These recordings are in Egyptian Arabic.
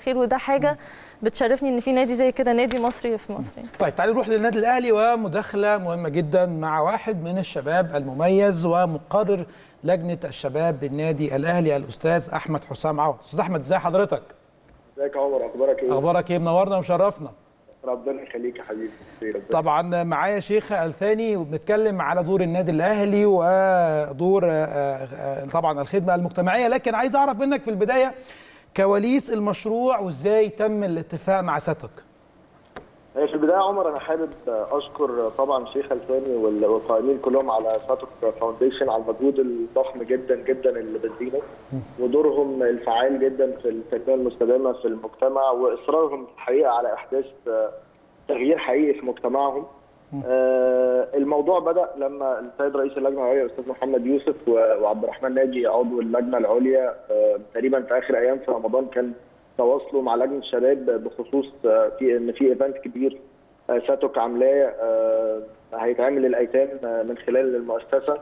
الخير وده حاجه بتشرفني ان في نادي زي كده نادي مصري في مصر يعني. طيب تعالي نروح للنادي الاهلي ومداخله مهمه جدا مع واحد من الشباب المميز ومقرر لجنه الشباب بالنادي الاهلي الاستاذ احمد حسام عوض استاذ احمد ازي حضرتك ازيك يا عمر اخبارك ايه اخبارك ايه منورنا ومشرفنا ربنا يخليك يا حبيبي ربنا طبعا معايا شيخ الثاني وبنتكلم على دور النادي الاهلي ودور آه، آه، طبعا الخدمه المجتمعيه لكن عايز اعرف منك في البدايه كواليس المشروع وازاي تم الاتفاق مع ساتك هي في البدايه يا عمر انا حابب اشكر طبعا شيخ الثاني وال- والقائمين كلهم على ساتوك فاونديشن على المجهود الضخم جدا جدا اللي بذلينه ودورهم الفعال جدا في التنميه المستدامه في المجتمع واصرارهم الحقيقه على احداث آه، تغيير حقيقي في مجتمعهم آه، الموضوع بدا لما السيد رئيس اللجنه العليا الاستاذ محمد يوسف و- وعبد الرحمن ناجي عضو اللجنه العليا آه، تقريبا في اخر ايام في رمضان كان تواصلوا مع لجنه الشباب بخصوص آه، في ان في ايفنت كبير آه، ساتوك عاملاه آه، هيتعمل للايتام آه، من خلال المؤسسه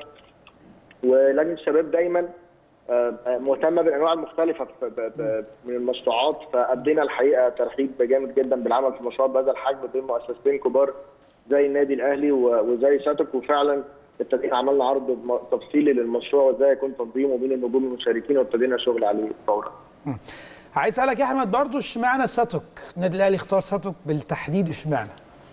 ولجنه الشباب دايما آه، مهتمه بالانواع المختلفه ف- ب- ب- من المشروعات فادينا الحقيقه ترحيب جامد جدا بالعمل في مشروع بهذا الحجم بين مؤسستين كبار زي النادي الاهلي و- وزي ساتوك وفعلا ابتدينا عملنا عرض م- تفصيلي للمشروع وازاي يكون تنظيمه بين النجوم المشاركين وابتدينا شغل عليه فورا. عايز اسالك يا احمد برضو اشمعنى ساتك النادي الاهلي اختار ساتك بالتحديد اشمعنى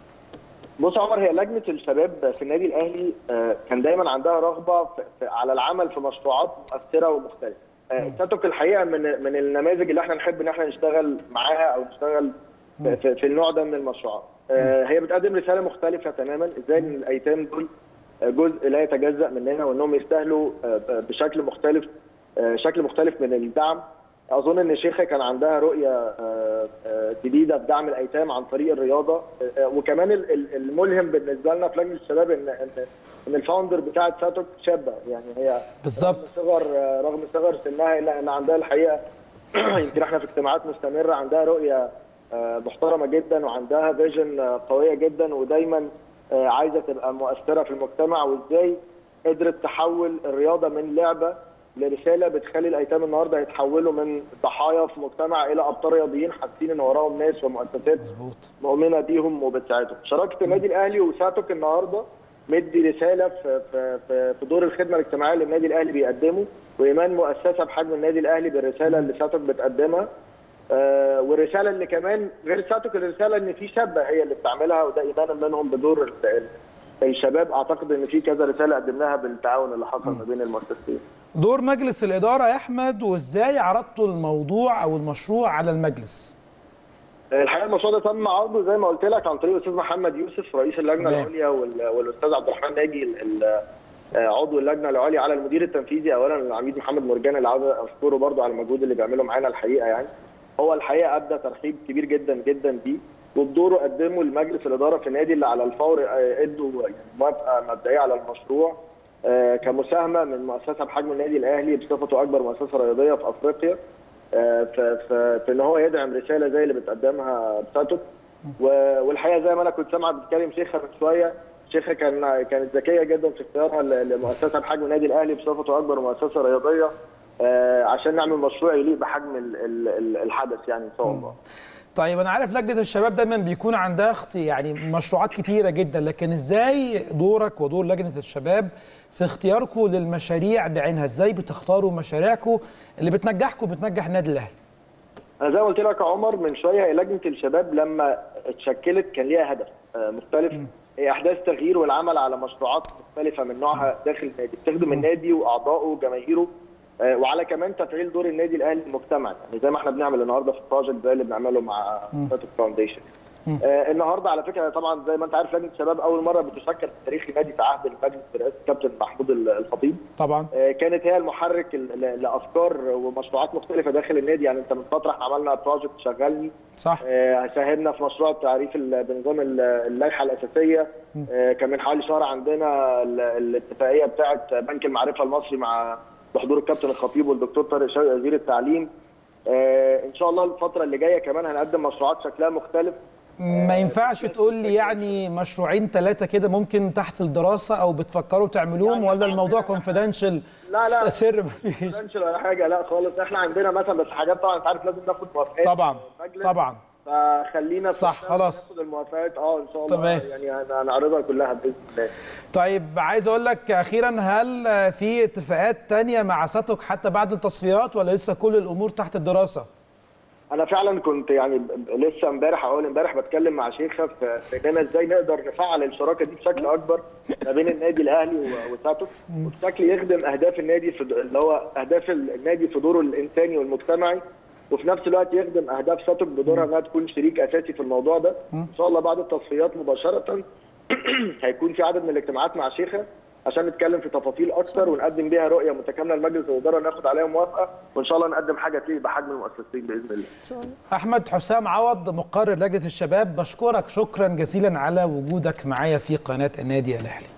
بص يا عمر هي لجنه الشباب في النادي الاهلي آه، كان دايما عندها رغبه في في- على العمل في مشروعات مؤثره ومختلفه. آه، ساتوك الحقيقه من من النماذج اللي احنا نحب ان احنا نشتغل معاها او نشتغل في, في, في النوع ده من المشروعات. آه، هي بتقدم رساله مختلفه تماما ازاي ان الايتام دول آه، جزء لا يتجزا مننا وانهم يستاهلوا آه، بشكل مختلف آه، شكل مختلف من الدعم. اظن ان شيخه كان عندها رؤيه آه، آه، جديده في دعم الايتام عن طريق الرياضه آه، آه، وكمان ال- ال- الملهم بالنسبه لنا في لجنه الشباب ان ان ان الفاوندر بتاعه ساتوك شابه يعني هي بالظبط. رغم صغر آه، رغم صغر سنها الا ان عندها الحقيقه يمكن احنا في اجتماعات مستمره عندها رؤيه آه، محترمه جدا وعندها فيجن قويه جدا ودايما آه، عايزه تبقى مؤثره في المجتمع وازاي قدرت تحول الرياضه من لعبه لرساله بتخلي الايتام النهارده يتحولوا من ضحايا في مجتمع الى ابطال رياضيين حاسين ان وراهم ناس ومؤسسات مظبوط مؤمنه بيهم وبتساعدهم. شراكه النادي الاهلي وساتوك النهارده مدي رساله في في في, في دور الخدمه الاجتماعيه اللي النادي الاهلي بيقدمه وايمان مؤسسه بحجم النادي الاهلي بالرساله اللي ساتوك بتقدمها. آه والرساله اللي كمان غير ساتوك الرساله ان في شابه هي اللي بتعملها وده ايمانا منهم بدور ال- ال- الشباب اعتقد ان في كذا رساله قدمناها بالتعاون اللي حصل ما بين المؤسستين. دور مجلس الاداره يا احمد وازاي عرضتوا الموضوع او المشروع على المجلس الحقيقه المشروع ده تم عرضه زي ما قلت لك عن طريق الاستاذ محمد يوسف رئيس اللجنه تمام. العليا وال- والاستاذ عبد الرحمن ناجي ال- ال- آه، عضو اللجنه العليا على المدير التنفيذي اولا العميد محمد مرجان اللي عاوز اشكره برضه على المجهود اللي بيعمله معانا الحقيقه يعني هو الحقيقه ابدى ترحيب كبير جدا جدا بيه وبدوره قدمه لمجلس الاداره في النادي اللي على الفور آه، ادوا يعني موافقه مبدئيه على المشروع آه، كمساهمه من مؤسسه بحجم النادي الاهلي بصفته اكبر مؤسسه رياضيه في افريقيا آه، ف- ف- في ان هو يدعم رساله زي اللي بتقدمها بساتوك و- والحقيقه زي ما انا كنت سامع بتكلم شيخه من شويه شيخه كان كانت ذكيه جدا في اختيارها ل- لمؤسسه بحجم النادي الاهلي بصفته اكبر مؤسسه رياضيه آه، عشان نعمل مشروع يليق بحجم ال- ال- ال- الحدث يعني ان شاء الله. طيب انا عارف لجنه الشباب دايما بيكون عندها اخت- يعني مشروعات كتيره جدا لكن ازاي دورك ودور لجنه الشباب في اختياركم للمشاريع بعينها ازاي بتختاروا مشاريعكم اللي بتنجحكم وبتنجح النادي الاهلي انا زي ما قلت لك يا عمر من شويه هي لجنه الشباب لما اتشكلت كان ليها هدف آه، مختلف هي احداث تغيير والعمل على مشروعات مختلفه من نوعها داخل النادي تخدم النادي واعضائه وجماهيره آه، وعلى كمان تفعيل دور النادي الاهلي المجتمعي يعني زي ما احنا بنعمل النهارده في بروجكت زي اللي بنعمله مع ساتوك فاونديشن آه النهارده على فكره طبعا زي ما انت عارف لجنه الشباب اول مره بتشكل في تاريخ النادي في عهد المجلس برئاسه الكابتن محمود الخطيب طبعا آه، كانت هي المحرك ال- ل- لافكار ومشروعات مختلفه داخل النادي يعني انت من فتره احنا عملنا بروجكت شغلني صح آه، ساهمنا في مشروع التعريف ال- بنظام ال- اللائحه الاساسيه آه، كان من حوالي شهر عندنا ال- الاتفاقيه بتاعه بنك المعرفه المصري مع بحضور الكابتن الخطيب والدكتور طارق شوقي وزير التعليم آه، ان شاء الله الفتره اللي جايه كمان هنقدم مشروعات شكلها مختلف ما ينفعش تقول لي يعني مشروعين ثلاثه كده ممكن تحت الدراسه او بتفكروا تعملوهم يعني ولا إحنا الموضوع عندنا- كونفيدنشال لا، لا. سر مفيش ما ولا حاجه لا خالص احنا عندنا مثلا بس حاجات طبعا انت عارف لازم ناخد موافقات طبعا لسه. طبعا فخلينا في صح، وقتها خلاص. ناخد الموافقات اه ان شاء الله تمام. يعني هن- هنعرضها كلها باذن الله طيب عايز اقول لك اخيرا هل في اتفاقات تانية مع ساتوك حتى بعد التصفيات ولا لسه كل الامور تحت الدراسه انا فعلا كنت يعني ب- ب- لسه امبارح اول امبارح بتكلم مع شيخه في في اننا ازاي نقدر نفعل الشراكه دي بشكل اكبر ما بين النادي الاهلي و- وساتوك وبشكل يخدم اهداف النادي في د- اللي هو اهداف ال- النادي في دوره الانساني والمجتمعي وفي نفس الوقت يخدم اهداف ساتوك بدورها انها تكون شريك اساسي في الموضوع ده ان شاء الله بعد التصفيات مباشره هيكون في عدد من الاجتماعات مع شيخه عشان نتكلم في تفاصيل اكتر ونقدم بيها رؤيه متكامله لمجلس الاداره ناخد عليها موافقه وان شاء الله نقدم حاجه تليق بحجم المؤسسين باذن الله ان شاء الله احمد حسام عوض مقرر لجنه الشباب بشكرك شكرا جزيلا على وجودك معايا في قناه النادي الاهلي